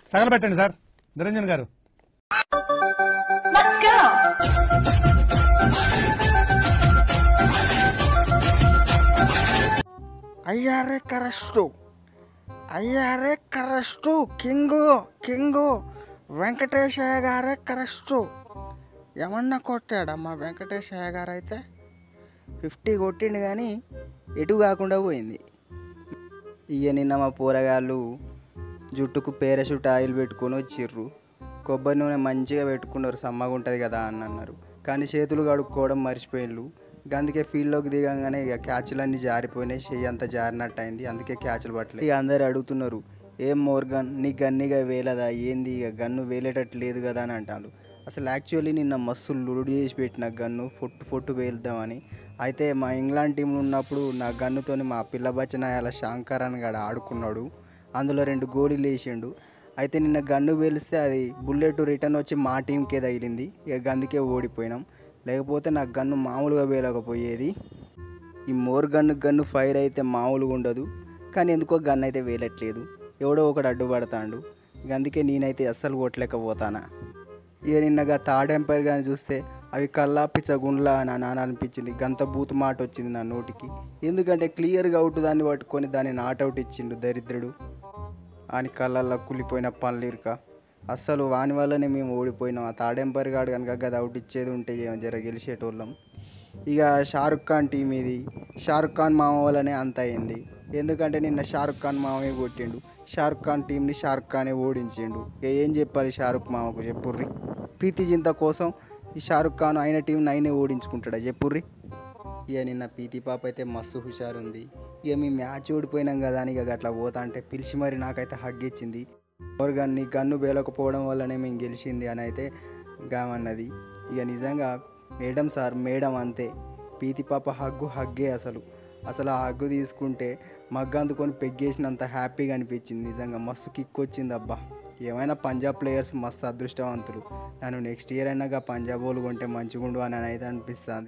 తగలబెట్టండి sir Niranjan గారు Let's go! అయ్యారే కరెస్టు అయ్యారే కరెస్టు కింగు కింగు వెంకటేశయ్య గారే కరెస్టు ఏమన్నా కొట్టాడమ్మా వెంకటేశయ్య గారు అయితే ఫిఫ్టీ కొట్టిండు కానీ ఎటు కాకుండా పోయింది ఇక నిన్న మా పోరగాళ్ళు జుట్టుకు పేరషూట్ ఆయిల్ పెట్టుకొని వచ్చిర్రు కొబ్బరి నూనె మంచిగా పెట్టుకున్నారు సమ్మగా ఉంటుంది కదా అని అన్నారు కానీ చేతులు కడుక్కోవడం మర్చిపోయిళ్ళు అందుకే ఫీల్డ్లోకి దిగంగానే ఇక క్యాచ్లన్నీ జారిపోయినాయి చెయ్యి అంతా జారినట్టు అయింది అందుకే క్యాచ్లు పట్టలేదు ఇక అందరు అడుగుతున్నారు ఏం మోర్గన్ నీ గన్నిగా వేలదా ఏంది ఇక గన్ను వేలేటట్టు లేదు కదా అని అంటారు అసలు యాక్చువల్లీ నిన్న మస్తు లుడి చేసి పెట్టిన గన్ను పొట్టు పొట్టు వేలుద్దామని అయితే మా ఇంగ్లాండ్ టీంలో ఉన్నప్పుడు నా గన్నుతోని మా పిల్ల బచ్చనాయాల శాంకర్ అని గడ ఆడుకున్నాడు అందులో రెండు గోళీలు వేసిండు అయితే నిన్న గన్ను వేలిస్తే అది బుల్లెట్ రిటర్న్ వచ్చి మా టీంకే తగిలింది ఇక అందుకే ఓడిపోయినాం లేకపోతే నాకు గన్ను మామూలుగా వేయలేకపోయేది ఈ మోర్ గన్ను గన్ను ఫైర్ అయితే మామూలుగా ఉండదు కానీ ఎందుకో గన్ అయితే వేయట్లేదు ఎవడో ఒకడు అడ్డుపడతాడు ఇక అందుకే నేనైతే అస్సలు కొట్టలేకపోతానా ఇక నిన్నగా థర్డ్ ఎంపైర్ కానీ చూస్తే అవి కల్లా పిచ్చగుండ్లా నా నాన్న అనిపించింది గంత బూతు మాట వచ్చింది నా నోటికి ఎందుకంటే క్లియర్గా అవుట్ దాన్ని పట్టుకొని దాన్ని నాట్అవుట్ ఇచ్చిండు దరిద్రుడు అని కళ్ళల్లో కులిపోయిన పనులిరుక అస్సలు వాని వల్లనే మేము ఓడిపోయినాం ఆ థర్డ్ ఎంపైర్ గాడు కనుక గది అవుట్ ఇచ్చేది ఉంటే ఏమో జర గెలిచేటోళ్ళం ఇక షారుఖ్ ఖాన్ టీం ఇది షారుఖ్ ఖాన్ మామ వల్లనే అంత అయింది ఎందుకంటే నిన్న షారుఖ్ ఖాన్ మామయ్య కొట్టిండు షారుఖ్ ఖాన్ టీంని షారుఖ్ ఖానే ఓడించిండు ఇక ఏం చెప్పాలి షారుఖ్ మామకు చెప్పుర్రి ప్రీతి జింత కోసం ఈ షారుఖ్ ఖాన్ ఆయన టీం నైనే ఓడించుకుంటాడా చెప్పుర్రి ఇక నిన్న పీతి పాప అయితే మస్తు హుషారు ఉంది ఇక మీ మ్యాచ్ ఓడిపోయినాం కదా అని ఇక అట్లా పోతా అంటే పిలిచి మరి నాకైతే హగ్ ఇచ్చింది ఎవరిగాని నీ గన్ను వేలకపోవడం వల్లనే మేము గెలిచింది అని అయితే గామన్నది ఇక నిజంగా మేడం సార్ మేడం అంతే పీతి పాప హగ్గు హగ్గే అసలు అసలు ఆ హగ్గు తీసుకుంటే మగ్గు అందుకొని పెగ్గేసినంత హ్యాపీగా అనిపించింది నిజంగా మస్తు కిక్ వచ్చింది అబ్బా ఏమైనా పంజాబ్ ప్లేయర్స్ మస్తు అదృష్టవంతులు నన్ను నెక్స్ట్ ఇయర్ అయినాక పంజాబ్ వాళ్ళు కొంటే మంచిగుండు అని అయితే అనిపిస్తుంది